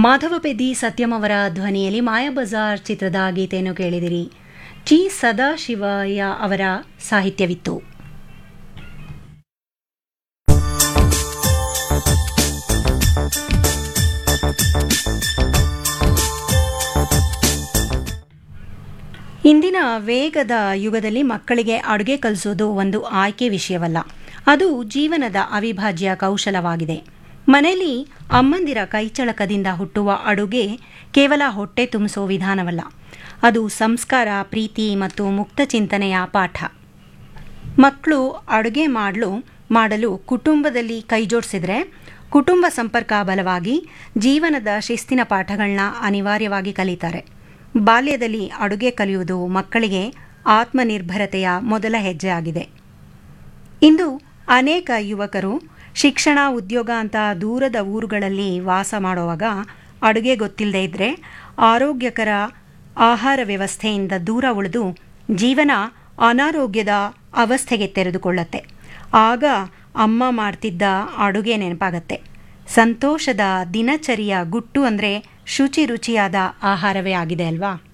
ಮಾಧವ ಪೆದ್ದಿ ಸತ್ಯಂ ಅವರ ಧ್ವನಿಯಲ್ಲಿ ಮಾಯಾ ಬಜಾರ್ ಚಿತ್ರದ ಗೀತೆಯನ್ನು ಕೇಳಿದಿರಿ ಜಿ ಸದಾಶಿವಯ್ಯ ಅವರ ಸಾಹಿತ್ಯವಿತ್ತು ಇಂದಿನ ವೇಗದ ಯುಗದಲ್ಲಿ ಮಕ್ಕಳಿಗೆ ಅಡುಗೆ ಕಲಿಸೋದು ಒಂದು ಆಯ್ಕೆ ವಿಷಯವಲ್ಲ ಅದು ಜೀವನದ ಅವಿಭಾಜ್ಯ ಕೌಶಲವಾಗಿದೆ ಮನೆಯಲ್ಲಿ ಅಮ್ಮಂದಿರ ಕೈಚಳಕದಿಂದ ಹುಟ್ಟುವ ಅಡುಗೆ ಕೇವಲ ಹೊಟ್ಟೆ ತುಂಬಿಸೋ ವಿಧಾನವಲ್ಲ ಅದು ಸಂಸ್ಕಾರ ಪ್ರೀತಿ ಮತ್ತು ಮುಕ್ತ ಚಿಂತನೆಯ ಪಾಠ ಮಕ್ಕಳು ಅಡುಗೆ ಮಾಡಲು ಮಾಡಲು ಕುಟುಂಬದಲ್ಲಿ ಕೈಜೋಡಿಸಿದ್ರೆ ಕುಟುಂಬ ಸಂಪರ್ಕ ಬಲವಾಗಿ ಜೀವನದ ಶಿಸ್ತಿನ ಪಾಠಗಳನ್ನ ಅನಿವಾರ್ಯವಾಗಿ ಕಲಿತಾರೆ ಬಾಲ್ಯದಲ್ಲಿ ಅಡುಗೆ ಕಲಿಯುವುದು ಮಕ್ಕಳಿಗೆ ಆತ್ಮನಿರ್ಭರತೆಯ ಮೊದಲ ಹೆಜ್ಜೆ ಆಗಿದೆ ಇಂದು ಅನೇಕ ಯುವಕರು ಶಿಕ್ಷಣ ಉದ್ಯೋಗ ಅಂತ ದೂರದ ಊರುಗಳಲ್ಲಿ ವಾಸ ಮಾಡುವಾಗ ಅಡುಗೆ ಗೊತ್ತಿಲ್ಲದೆ ಇದ್ದರೆ ಆರೋಗ್ಯಕರ ಆಹಾರ ವ್ಯವಸ್ಥೆಯಿಂದ ದೂರ ಉಳಿದು ಜೀವನ ಅನಾರೋಗ್ಯದ ಅವಸ್ಥೆಗೆ ತೆರೆದುಕೊಳ್ಳುತ್ತೆ ಆಗ ಅಮ್ಮ ಮಾಡ್ತಿದ್ದ ಅಡುಗೆ ನೆನಪಾಗತ್ತೆ ಸಂತೋಷದ ದಿನಚರಿಯ ಗುಟ್ಟು ಅಂದರೆ ಶುಚಿ ರುಚಿಯಾದ ಆಹಾರವೇ ಆಗಿದೆ ಅಲ್ವಾ